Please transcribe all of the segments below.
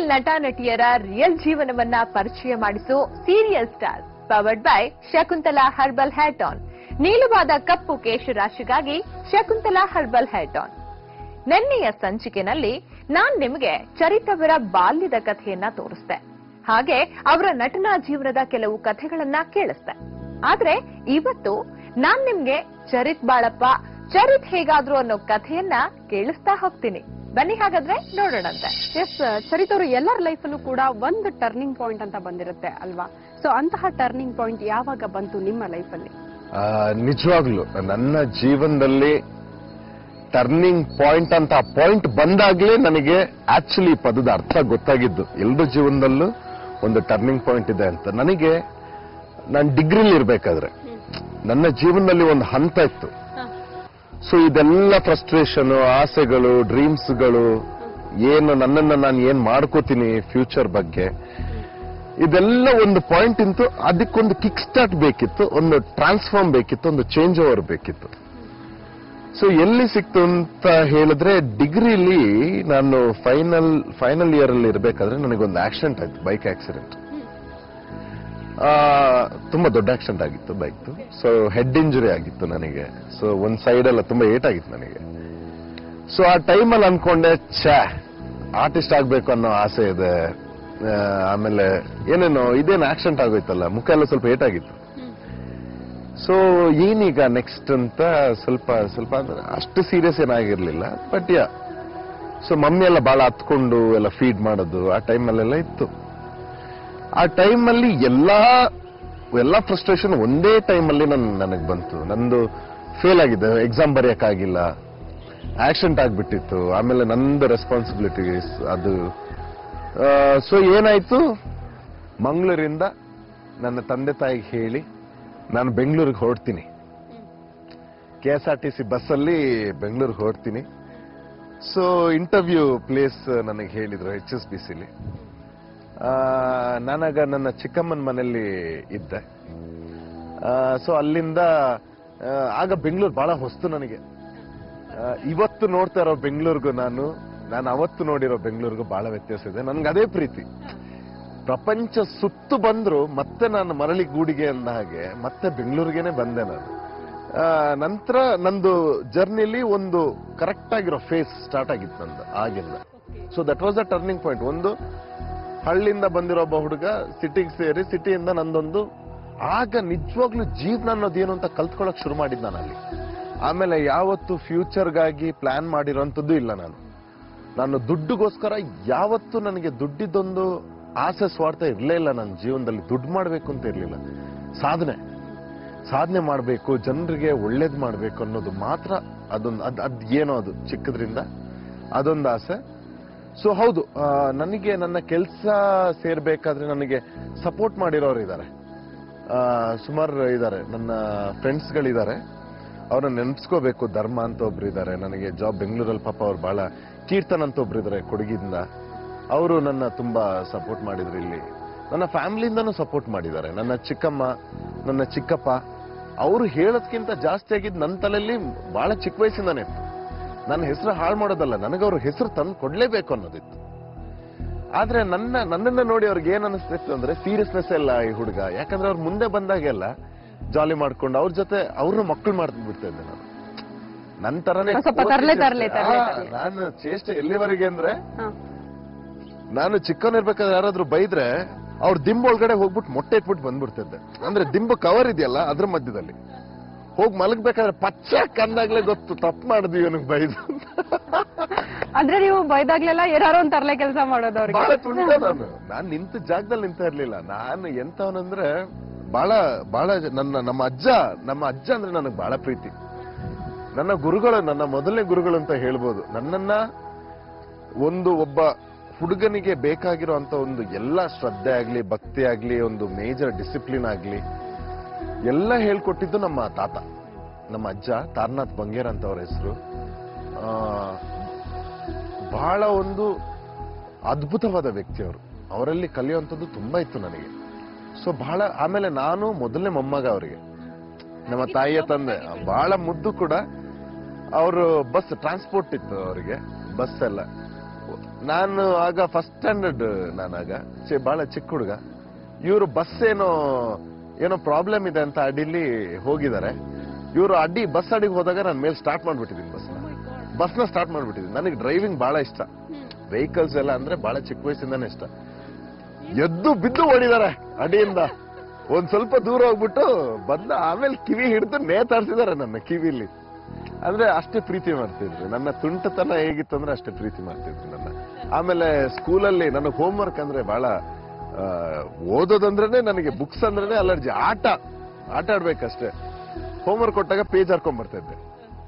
Serial ನಟ ನಟಿಯರ real ಜೀವನವನ್ನ ಪರಿಚಯ ಮಾಡಿಸೋ serial star powered by Shakuntala herbal hair on ನೀಲವಾದ ಕಪ್ಪು ಕೇಶರಾಶಿಗಾಗಿ ಶಕುಂತಲಾ ಹರ್ಬಲ್ ಹೇರ್ ಆನ್ ನಿನ್ನೆಯ ಸಂಚಿಕೆನಲ್ಲಿ ನಾನ್ ನಿಮಗೆ ಚರಿತ್ ಅವರ ಬಾಲ್ಯದ ಕಥೆಯನ್ನ ತೋರಿಸ್ದೆ ಹಾಗೆ ಅವರ ನಟನಾ ಜೀವನದ ಕೆಲವು ಕಥೆಗಳನ್ನ ಕೇಳಿಸ್ದೆ ಆದ್ರೆ ಇವತ್ತು ನಾನ್ ನಿಮ್ಗೆ ಚರಿತ್ ಬಾಳಪ್ಪ ಚರಿತ್ ಹೇಗಾದ್ರು ಅನ್ನೋ ಕಥೆಯನ್ನ ಕೇಳಿಸ್ತಾ ಹೋಗ್ತೀನಿ ಬನ್ನಿ ಹಾಗಾದ್ರೆ ನೋಡೋಣಂತೆ ಎಸ್ ಚರಿತ್ ಅವರು ಎಲ್ಲರ ಲೈಫಲ್ಲೂ ಕೂಡ ಒಂದು ಟರ್ನಿಂಗ್ ಪಾಯಿಂಟ್ ಅಂತ ಬಂದಿರುತ್ತೆ ಅಲ್ವಾ ಸೊ ಅಂತಹ ಟರ್ನಿಂಗ್ ಪಾಯಿಂಟ್ ಯಾವಾಗ ಬಂತು ನಿಮ್ಮ ಲೈಫಲ್ಲಿ ಆ, ನಿಜವಾಗ್ಲು ನನ್ನ ಜೀವನದಲ್ಲಿ ಟರ್ನಿಂಗ್ ಪಾಯಿಂಟ್ ಅಂತ ಪಾಯಿಂಟ್ ಬಂದಾಗ್ಲೇ ನನಗೆ ಆಕ್ಚುಲಿ ಪದದ ಅರ್ಥ ಗೊತ್ತಾಗಿದ್ದು ಎಲ್ರ ಜೀವನದಲ್ಲೂ ಒಂದು ಟರ್ನಿಂಗ್ ಪಾಯಿಂಟ್ ಇದೆ ಅಂತ ನನಗೆ ನಾನು ಡಿಗ್ರಿಲಿ ಇರ್ಬೇಕಾದ್ರೆ ನನ್ನ ಜೀವನದಲ್ಲಿ ಒಂದು ಹಂತ ಇತ್ತು ಸೊ ಇದೆಲ್ಲ ಫ್ರಸ್ಟ್ರೇಷನ್ ಆಸೆಗಳು ಡ್ರೀಮ್ಸ್ಗಳು ಏನು ನನ್ನನ್ನ ನಾನು ಏನ್ ಮಾಡ್ಕೋತೀನಿ ಫ್ಯೂಚರ್ ಬಗ್ಗೆ ಇದೆಲ್ಲ ಒಂದು ಪಾಯಿಂಟ್ ಇಂತು ಅದಕ್ಕೊಂದು ಕಿಕ್ ಸ್ಟಾರ್ಟ್ ಬೇಕಿತ್ತು ಒಂದು ಟ್ರಾನ್ಸ್ಫಾರ್ಮ್ ಬೇಕಿತ್ತು ಒಂದು ಚೇಂಜ್ ಓವರ್ ಬೇಕಿತ್ತು ಸೊ ಎಲ್ಲಿ ಸಿಕ್ತು ಅಂತ ಹೇಳಿದ್ರೆ ಡಿಗ್ರಿಲಿ ನಾನು ಫೈನಲ್ ಫೈನಲ್ ಇಯರ್ ಅಲ್ಲಿ ಇರಬೇಕಾದ್ರೆ ನನಗೊಂದು ಆಕ್ಸಿಡೆಂಟ್ ಆಯ್ತು ಬೈಕ್ ಆಕ್ಸಿಡೆಂಟ್ ತುಂಬಾ ದೊಡ್ಡ ಆಕ್ಸಿಡೆಂಟ್ ಆಗಿತ್ತು ಬೈಕ್ ಸೊ ಹೆಡ್ ಇಂಜುರಿ ಆಗಿತ್ತು ನನಗೆ ಸೊ ಒಂದ್ ಸೈಡ್ ಎಲ್ಲ ತುಂಬಾ ಏಟ್ ಆಗಿತ್ತು ನನಗೆ ಸೊ ಆ ಟೈಮಲ್ಲಿ ಅನ್ಕೊಂಡೆ ಛೇ ಆರ್ಟಿಸ್ಟ್ ಆಗ್ಬೇಕು ಅನ್ನೋ ಆಸೆ ಇದೆ ಆ, ಆಮೇಲೆ ಏನೇನೋ ಇದೇನು ಆಕ್ಸಿಡೆಂಟ್ ಆಗೋಯ್ತಲ್ಲ ಮುಖ ಎಲ್ಲ ಸ್ವಲ್ಪ ಏಟಾಗಿತ್ತು ಸೊ ಏನೀಗ ನೆಕ್ಸ್ಟ್ ಅಂತ ಸ್ವಲ್ಪ ಸ್ವಲ್ಪ ಅಂದ್ರೆ ಅಷ್ಟು ಸೀರಿಯಸ್ ಏನಾಗಿರ್ಲಿಲ್ಲ ಬಟ್ ಯಾ ಸೊ ಮಮ್ಮಿ ಎಲ್ಲ ಬಹಳ ಹತ್ಕೊಂಡು ಎಲ್ಲ ಫೀಡ್ ಮಾಡೋದು ಆ ಟೈಮಲ್ಲೆಲ್ಲ ಇತ್ತು ಆ ಟೈಮಲ್ಲಿ ಎಲ್ಲಾ ಎಲ್ಲಾ ಫ್ರಸ್ಟ್ರೇಷನ್ ಒಂದೇ ಟೈಮಲ್ಲಿ ನನ್ ನನಗೆ ಬಂತು ನಂದು ಫೇಲ್ ಆಗಿದೆ ಎಕ್ಸಾಮ್ ಬರೆಯಕ್ಕಾಗಿಲ್ಲ ಆಕ್ಸಿಡೆಂಟ್ ಆಗ್ಬಿಟ್ಟಿತ್ತು ಆಮೇಲೆ ನಂದು ರೆಸ್ಪಾನ್ಸಿಬಿಲಿಟೀಸ್ ಅದು ಸೊ ಏನಾಯ್ತು ಮಂಗಳೂರಿಂದ ನನ್ನ ತಂದೆ ತಾಯಿಗೆ ಹೇಳಿ ನಾನು ಬೆಂಗಳೂರಿಗೆ ಹೊರಡ್ತೀನಿ K S R T C ಬಸ್ಸಲ್ಲಿ ಬೆಂಗಳೂರಿಗೆ ಹೊರಡ್ತೀನಿ ಸೊ ಇಂಟರ್ವ್ಯೂ ಪ್ಲೇಸ್ ನನಗೆ ಹೇಳಿದ್ರು ಎಚ್ ಎಸ್ ಬಿ ಸಿಲಿ ನಾನಾಗ ನನ್ನ ಚಿಕ್ಕಮ್ಮನ ಮನೆಯಲ್ಲಿ ಇದ್ದೆ ಸೊ ಅಲ್ಲಿಂದ ಆ, ಆಗ ಬೆಂಗಳೂರು ಬಹಳ ಹೊಸ್ತು ನನಗೆ ಆ, ಇವತ್ತು ನೋಡ್ತಾ ಇರೋ ಬೆಂಗಳೂರಿಗೂ ನಾನು ನಾನು ಅವತ್ತು ನೋಡಿರೋ ಬೆಂಗಳೂರಿಗೂ ಬಹಳ ವ್ಯತ್ಯಾಸ ಇದೆ ನನ್ಗೆ ಅದೇ ಪ್ರೀತಿ ಪ್ರಪಂಚ ಸುತ್ತು ಬಂದ್ರು ಮತ್ತೆ ನಾನು ಮರಳಿ ಗೂಡಿಗೆ ಅಂದ ಹಾಗೆ ಮತ್ತೆ ಬೆಂಗಳೂರಿಗೆನೆ ಬಂದೆ ನಾನು ಆ, ನಂತರ ನಂದು ಜರ್ನಿಲಿ ಒಂದು ಕರೆಕ್ಟ್ ಆಗಿರೋ ಫೇಸ್ ಸ್ಟಾರ್ಟ್ ಆಗಿತ್ತು ನಂದು ಆಗಿಂದ so that was the turning point ಒಂದು ಹಳ್ಳಿಯಿಂದ ಬಂದಿರೋ ಒಬ್ಬ ಹುಡುಗ ಸಿಟಿಗೆ ಸೇರಿ ಸಿಟಿಯಿಂದ ನಂದೊಂದು ಆಗ ನಿಜವಾಗ್ಲೂ ಜೀವನ ಅನ್ನೋದೇನು ಅಂತ ಕಲ್ತ್ಕೊಳಕ್ ಶುರು ಮಾಡಿದ್ ನಾನು ಅಲ್ಲಿ ಆಮೇಲೆ ಯಾವತ್ತು ಫ್ಯೂಚರ್ಗಾಗಿ ಪ್ಲಾನ್ ಮಾಡಿರೋಂಥದ್ದು ಇಲ್ಲ ನಾನು ನಾನು ದುಡ್ಡುಗೋಸ್ಕರ ಯಾವತ್ತು ನನಗೆ ದುಡ್ಡಿದ್ದೊಂದು ಆಸೆ ಸ್ವಾರ್ಥ ಇರಲೇ ಇಲ್ಲ ನನ್ನ ಜೀವನದಲ್ಲಿ ದುಡ್ಡು ಮಾಡಬೇಕು ಅಂತ ಇರಲಿಲ್ಲ ಸಾಧನೆ ಸಾಧನೆ ಮಾಡಬೇಕು ಜನರಿಗೆ ಒಳ್ಳೇದ್ ಮಾಡಬೇಕು ಅನ್ನೋದು ಮಾತ್ರ ಅದೊಂದು ಅದ್ ಅದ್ ಏನೋ ಅದು ಚಿಕ್ಕದ್ರಿಂದ ಅದೊಂದು ಆಸೆ ಸೊ ಹೌದು ಆ, ನನಗೆ ನನ್ನ ಕೆಲಸ ಸೇರ್ಬೇಕಾದ್ರೆ ನನಗೆ ಸಪೋರ್ಟ್ ಮಾಡಿರೋರು ಇದ್ದಾರೆ ಸುಮಾರು ಇದ್ದಾರೆ ನನ್ನ ಫ್ರೆಂಡ್ಸ್ಗಳಿದ್ದಾರೆ ಅವ್ರನ್ನ ನೆನ್ಸ್ಕೋಬೇಕು ಧರ್ಮ ಅಂತ ಒಬ್ರು ಇದ್ದಾರೆ ನನಗೆ ಜಾಬ್ ಬೆಂಗಳೂರಲ್ಲಿ ಪಾಪ ಅವ್ರು ಬಹಳ ಕೀರ್ತನ್ ಅಂತ ಒಬ್ರು ಇದ್ದಾರೆ ಕೊಡಗಿಂದ ಅವರು ನನ್ನ ತುಂಬಾ ಸಪೋರ್ಟ್ ಮಾಡಿದ್ರು ಇಲ್ಲಿ ನನ್ನ ಫ್ಯಾಮಿಲಿಯಿಂದನೂ ಸಪೋರ್ಟ್ ಮಾಡಿದ್ದಾರೆ ನನ್ನ ಚಿಕ್ಕಮ್ಮ ನನ್ನ ಚಿಕ್ಕಪ್ಪ ಅವರು ಹೇಳೋದ್ಕಿಂತ ಜಾಸ್ತಿ ಆಗಿದ್ದು ನನ್ನ ತಲೆಯಲ್ಲಿ ಬಹಳ ಚಿಕ್ಕ ವಯಸ್ಸಿಂದಾನೆ ಇತ್ತು ನನ್ನ ಹೆಸರು ಹಾಳು ಮಾಡೋದಲ್ಲ ನನಗವ್ರ ಹೆಸರು ತಂದು ಕೊಡ್ಲೇಬೇಕು ಅನ್ನೋದಿತ್ತು ಆದ್ರೆ ನನ್ನ ನನ್ನನ್ನ ನೋಡಿ ಅವ್ರಿಗೆ ಏನ್ ಅನಿಸ್ತಿತ್ತು ಅಂದ್ರೆ ಸೀರಿಯಸ್ನೆಸ್ ಇಲ್ಲ ಈ ಹುಡುಗ ಯಾಕಂದ್ರೆ ಅವ್ರು ಮುಂದೆ ಬಂದಾಗೆಲ್ಲ ಜಾಲಿ ಮಾಡ್ಕೊಂಡು ಅವ್ರ ಜೊತೆ ಅವ್ರನ್ನ ಮಕ್ಕಳು ಮಾಡ್ಬಿಡ್ತಾ ಇದ್ದೆ ನಾನು ನನ್ನ ತರನೇ ಸ್ವಲ್ಪ ತರ್ಲೆ, ತರ್ಲೆ, ತರ್ಲೆ, ಆ, ತರ್ಲೆ. ನಾನು ಚೇಷ್ಟೆ ಎಲ್ಲಿವರೆಗೆ ಅಂದ್ರೆ ಹಾ. ನಾನು ಚಿಕ್ಕವನಿರ್ಬೇಕಾದ್ರೆ ಯಾರಾದ್ರೂ ಬೈದ್ರೆ ಅವ್ರ ದಿಂಬು ಒಳಗಡೆ ಹೋಗ್ಬಿಟ್ಟು ಮೊಟ್ಟೆ ಇಟ್ಬಿಟ್ಟು ಬಂದ್ಬಿಡ್ತಿದ್ದೆ ಅಂದ್ರೆ ದಿಂಬು ಕವರ್ ಇದೆಯಲ್ಲ ಅದ್ರ ಮಧ್ಯದಲ್ಲಿ ಹೋಗಿ ಮಲಗ್ಬೇಕಾದ್ರೆ ಪಚ್ಚ ಕಂದಾಗ್ಲೇ ಗೊತ್ತು ತಪ್ಪು ಮಾಡಿದ್ವಿ ಇವನಿಗೆ ಬೈದು ಅಂದ್ರೆ ನೀವು ಬೈದಾಗ್ಲೆಲ್ಲ ಏನಾರೋ ಒಂದ್ ತರ್ಲೆ ಕೆಲಸ ಮಾಡೋದು ಬಹಳ ಅವ್ರಿಗೆ ತುಂಟ ನಾನು ನಾನ್ ನಿಂತ ಜಾಗದಲ್ಲಿ ನಿಂತ ಇರ್ಲಿಲ್ಲ ನಾನು ಎಂತವನಂದ್ರೆ ಬಹಳ ಬಹಳ ಜ- ನನ್ನ ನಮ್ಮ ಅಜ್ಜ ನಮ್ಮ ಅಜ್ಜ ಅಂದ್ರೆ ನನಗೆ ಬಹಳ ಪ್ರೀತಿ ನನ್ನ ಗುರುಗಳು ನನ್ನ ಮೊದಲನೇ ಗುರುಗಳು ಅಂತ ಹೇಳ್ಬೋದು ನನ್ನನ್ನ ಒಂದು ಒಬ್ಬ ಹುಡುಗನಿಗೆ ಬೇಕಾಗಿರುವಂತ ಒಂದು ಎಲ್ಲ ಶ್ರದ್ಧೆ ಆಗ್ಲಿ ಭಕ್ತಿ ಆಗ್ಲಿ ಒಂದು ಮೇಜರ್ ಡಿಸಿಪ್ಲಿನ್ ಆಗ್ಲಿ ಎಲ್ಲ ಹೇಳ್ಕೊಟ್ಟಿದ್ದು ನಮ್ಮ ತಾತ ನಮ್ಮ ಅಜ್ಜ ತಾರನಾಥ್ ಬಂಗೇರ್ ಅಂತ ಅವ್ರ ಹೆಸರು ಬಹಳ ಒಂದು ಅದ್ಭುತವಾದ ವ್ಯಕ್ತಿ ಅವರು ಅವರಲ್ಲಿ ಕಲಿಯುವಂಥದ್ದು ತುಂಬಾ ಇತ್ತು ನನಗೆ ಸೊ ಬಹಳ ಆಮೇಲೆ ನಾನು ಮೊದಲನೇ ಮೊಮ್ಮಗ ಅವರಿಗೆ ನಮ್ಮ ತಾಯಿಯ ತಂದೆ ಬಹಳ ಮುದ್ದು ಕೂಡ ಅವರು ಬಸ್ ಟ್ರಾನ್ಸ್ಪೋರ್ಟ್ ಇತ್ತು ಅವರಿಗೆ ಬಸ್ ಎಲ್ಲ ನಾನು ಆಗ ಫಸ್ಟ್ ಸ್ಟ್ಯಾಂಡರ್ಡ್ ನಾನಾಗ ಚೆ- ಬಹಳ ಚಿಕ್ಕ ಹುಡುಗ ಇವರು ಬಸ್ ಏನೋ ಏನೋ ಪ್ರಾಬ್ಲಮ್ ಇದೆ ಅಂತ ಅಡಿಲಿ ಹೋಗಿದ್ದಾರೆ ಇವರು ಅಡ್ಡಿ ಬಸ್ ಅಡಿಗೆ ಹೋದಾಗ ನಾನು ಮೇಲೆ ಸ್ಟಾರ್ಟ್ ಮಾಡ್ಬಿಟ್ಟಿದ್ದೀನಿ ಬಸ್ನ ಬಸ್ನ ಸ್ಟಾರ್ಟ್ ಮಾಡ್ಬಿಟ್ಟಿದ್ದೀನಿ ನನಗೆ ಡ್ರೈವಿಂಗ್ ಬಹಳ ಇಷ್ಟ ವೆಹಿಕಲ್ಸ್ ಎಲ್ಲ ಅಂದ್ರೆ ಬಹಳ ಚಿಕ್ಕ ವಯಸ್ಸಿಂದಾನೆ ಇಷ್ಟ ಎದ್ದು ಬಿದ್ದು ಓಡಿದ್ದಾರೆ ಅಡಿಯಿಂದ ಒಂದ್ ಸ್ವಲ್ಪ ದೂರ ಹೋಗ್ಬಿಟ್ಟು ಬಂದ ಆಮೇಲೆ ಕಿವಿ ಹಿಡಿದು ನೇತಾಡ್ಸಿದ್ದಾರೆ ನನ್ನ ಕಿವಿಲಿ ಅಂದ್ರೆ ಅಷ್ಟೇ ಪ್ರೀತಿ ಮಾಡ್ತಿದ್ರು ನನ್ನ ತುಂಟತನ ಹೇಗಿತ್ತು ಅಂದ್ರೆ ಅಷ್ಟೇ ಪ್ರೀತಿ ಮಾಡ್ತಿದ್ರು ನನ್ನ ಆಮೇಲೆ ಸ್ಕೂಲಲ್ಲಿ ನನಗೆ ಹೋಮ್ವರ್ಕ್ ಅಂದ್ರೆ ಬಹಳ ಆ, ಓದೋದಂದ್ರೇನೆ ನನಗೆ ಬುಕ್ಸ್ ಅಂದ್ರೇನೆ ಅಲರ್ಜಿ ಆಟ ಆಟ ಆಡ್ಬೇಕಷ್ಟೇ ಹೋಮ್ವರ್ಕ್ ಕೊಟ್ಟಾಗ ಪೇಜ್ ಹಾರ್ಕೊಂಡ್ ಬರ್ತಾ ಇದ್ದೆ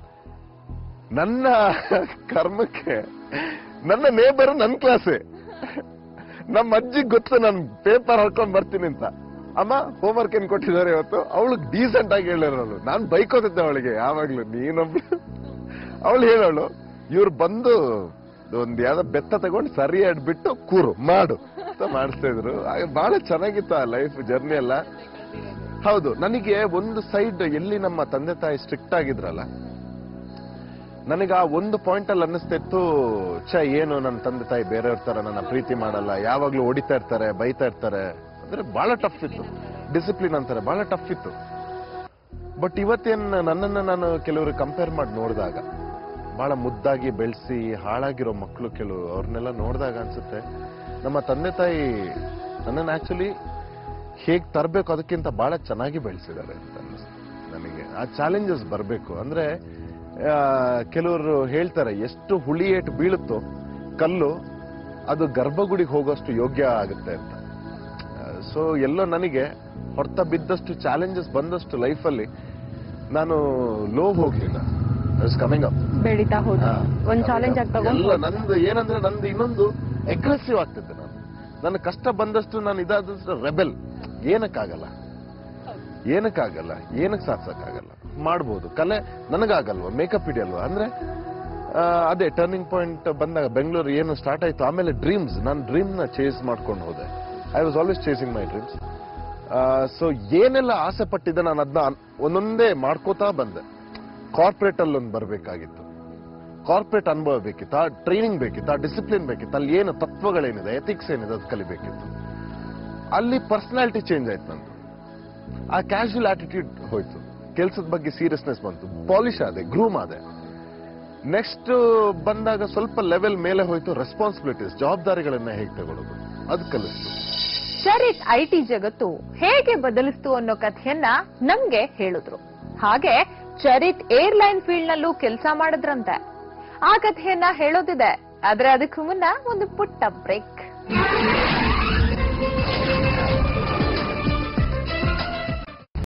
ನನ್ನ ಕರ್ಮಕ್ಕೆ ನನ್ನ ನೇಬರ್ ನನ್ನ ಕ್ಲಾಸೇ ನಮ್ಮ ಅಜ್ಜಿಗ್ ಗೊತ್ತು ನಾನು ಪೇಪರ್ ಹಾಕೊಂಡ್ ಬರ್ತೀನಿ ಅಂತ ಅಮ್ಮ ಹೋಮ್ವರ್ಕ್ ಏನ್ ಕೊಟ್ಟಿದ್ದಾರೆ ಇವತ್ತು ಅವಳು ಡೀಸೆಂಟ್ ಆಗಿ ಹೇಳಿರೋಳು ನಾನ್ ಬೈಕೋತಿದ್ದೆ ಅವಳಿಗೆ ಯಾವಾಗ್ಲೂ ನೀನೊಬ್ಳು ಅವಳು ಹೇಳೋಳು ಇವ್ರು ಬಂದು ಒಂದ್ ಯಾವ್ದೋ ಬೆತ್ತ ತಗೊಂಡು ಸರಿ ಬಿಟ್ಟು ಕೂರು ಮಾಡು ಅಂತ ಮಾಡಿಸ್ತಾ ಇದ್ರು ಆಗ ಬಹಳ ಚೆನ್ನಾಗಿತ್ತು ಆ ಲೈಫ್ ಜರ್ನಿ ಎಲ್ಲ ಹೌದು ನನಗೆ ಒಂದು ಸೈಡ್ ಎಲ್ಲಿ ನಮ್ಮ ತಂದೆ ತಾಯಿ ಸ್ಟ್ರಿಕ್ಟ್ ಆಗಿದ್ರಲ್ಲ ನನಗೆ ಆ ಒಂದು ಪಾಯಿಂಟ್ ಅಲ್ಲಿ ಅನ್ನಿಸ್ತಿತ್ತು ಛ ಏನು ನನ್ನ ತಂದೆ ತಾಯಿ ಬೇರೆಯವ್ರ ತರ ನನ್ನ ಪ್ರೀತಿ ಮಾಡಲ್ಲ ಯಾವಾಗ್ಲೂ ಹೊಡಿತಾ ಇರ್ತಾರೆ ಬೈತಾ ಇರ್ತಾರೆ ಅಂದ್ರೆ ಬಹಳ ಟಫ್ ಇತ್ತು ಡಿಸಿಪ್ಲಿನ್ ಅಂತಾರೆ ಬಹಳ ಟಫ್ ಇತ್ತು ಬಟ್ ಇವತ್ತೇನ್ ನನ್ನನ್ನ ನಾನು ಕೆಲವರು ಕಂಪೇರ್ ಮಾಡಿ ನೋಡಿದಾಗ ಬಹಳ ಮುದ್ದಾಗಿ ಬೆಳೆಸಿ ಹಾಳಾಗಿರೋ ಮಕ್ಕಳು ಕೆಲವು ಅವ್ರನ್ನೆಲ್ಲ ನೋಡಿದಾಗ ಅನ್ಸುತ್ತೆ ನಮ್ಮ ತಂದೆ ತಾಯಿ ನನ್ನನ್ನು ಆಕ್ಚುಲಿ ಹೇಗ್ ತರಬೇಕು ಅದಕ್ಕಿಂತ ಬಹಳ ಚೆನ್ನಾಗಿ ಬೆಳೆಸಿದ್ದಾರೆ ಅಂತ ಅನ್ನಿಸ್ತು ನನಗೆ ಆ ಚಾಲೆಂಜಸ್ ಬರಬೇಕು ಅಂದ್ರೆ ಆ, ಕೆಲವರು ಹೇಳ್ತಾರೆ ಎಷ್ಟು ಹುಳಿ ಏಟು ಬೀಳುತ್ತೋ ಕಲ್ಲು ಅದು ಗರ್ಭಗುಡಿಗೆ ಹೋಗೋಷ್ಟು ಯೋಗ್ಯ ಆಗುತ್ತೆ ಅಂತ ಸೊ ಎಲ್ಲೋ ನನಗೆ ಹೊರತ ಬಿದ್ದಷ್ಟು ಚಾಲೆಂಜಸ್ ಬಂದಷ್ಟು ಲೈಫಲ್ಲಿ ನಾನು ಲೋ ಹೋಗ್ಲಿಲ್ಲ ಕಮಿಂಗ್ ಅಪ್ ಬೆಳೀತಾ ಹೋದ ಒಂದ್ ಚಾಲೆಂಜ್ ಆಗಿ ತಗೊಂಡು ಎಲ್ಲ ನಂದು ಏನಂದ್ರೆ ನಂದು ಇನ್ನೊಂದು ಅಗ್ರೆಸಿವ್ ಆಗ್ತಿದ್ದೆ ನಾನು ನನ್ನ ಕಷ್ಟ ಬಂದಷ್ಟು ನಾನು ಇದಾದಷ್ಟು ರೆಬೆಲ್ ಏನಕ್ಕಾಗಲ್ಲ ಏನಕ್ಕಾಗಲ್ಲ ಏನಕ್ಕೆ ಸಾಧಿಸಕ್ಕಾಗಲ್ಲ ಮಾಡ್ಬೋದು ಕಲೆ ನನಗಾಗಲ್ವಾ ಮೇಕಪ್ ಹಿಡಿಯಲ್ವಾ ಅಂದ್ರೆ ಆ, ಅದೇ ಟರ್ನಿಂಗ್ ಪಾಯಿಂಟ್ ಬಂದಾಗ ಬೆಂಗಳೂರು ಏನು ಸ್ಟಾರ್ಟ್ ಆಯ್ತು ಆಮೇಲೆ ಡ್ರೀಮ್ಸ್ ನಾನು ಡ್ರೀಮ್ ನ ಚೇಸ್ ಮಾಡ್ಕೊಂಡು ಹೋದೆ I was always chasing my dreams so ಏನೆಲ್ಲ ಆಸೆ ಪಟ್ಟಿದ್ದೆ ನಾನು ಅದನ್ನ ಒಂದೊಂದೇ ಮಾಡ್ಕೋತಾ ಬಂದೆ ಕಾರ್ಪೊರೇಟ್ ಅಲ್ಲಿ ಒಂದು ಬರಬೇಕಾಗಿತ್ತು ಕಾರ್ಪೊರೇಟ್ ಅನುಭವ ಬೇಕಿತ್ತು ಆ ಟ್ರೈನಿಂಗ್ ಬೇಕಿತ್ತು ಆ ಡಿಸಿಪ್ಲಿನ್ ಬೇಕಿತ್ತು ಅಲ್ಲಿ ಏನು ತತ್ವಗಳೇನಿದೆ ಎಥಿಕ್ಸ್ ಏನಿದೆ ಅದು ಕಲಿಬೇಕಿತ್ತು ಅಲ್ಲಿ ಪರ್ಸನಾಲಿಟಿ ಚೇಂಜ್ ಆಯ್ತು ನಂದು ಆ ಕ್ಯಾಶುವಲ್ ಆಟಿಟ್ಯೂಡ್ ಹೋಯ್ತು ಕೆಲಸದ ಬಗ್ಗೆ ಸೀರಿಯಸ್ನೆಸ್ ಬಂತು ಪಾಲಿಶ್ ಆದೆ ಗ್ರೂಮ್ ಆದೆ ನೆಕ್ಸ್ಟ್ ಬಂದಾಗ ಸ್ವಲ್ಪ ಲೆವೆಲ್ ಮೇಲೆ ಹೋಯ್ತು ರೆಸ್ಪಾನ್ಸಿಬಿಲಿಟೀಸ್ ಜವಾಬ್ದಾರಿಗಳನ್ನ ಹೇಗೆ ತಗೊಳ್ಳೋದು ಅದು ಕಲಿಸ್ತು ಚರಿತ್ ಐಟಿ ಜಗತ್ತು ಹೇಗೆ ಬದಲಿಸ್ತು ಅನ್ನೋ ಕಥೆಯನ್ನ ನಮ್ಗೆ ಹೇಳಿದ್ರು ಹಾಗೆ ಚರಿತ್ ಏರ್ಲೈನ್ ಫೀಲ್ಡ್ ನಲ್ಲೂ ಕೆಲಸ ಮಾಡಿದ್ರಂತೆ ಆ ಕಥೆಯನ್ನ ಹೇಳೋದಿದೆ ಆದ್ರೆ ಅದಕ್ಕೂ ಮುನ್ನ ಒಂದು ಪುಟ್ಟ ಬ್ರೇಕ್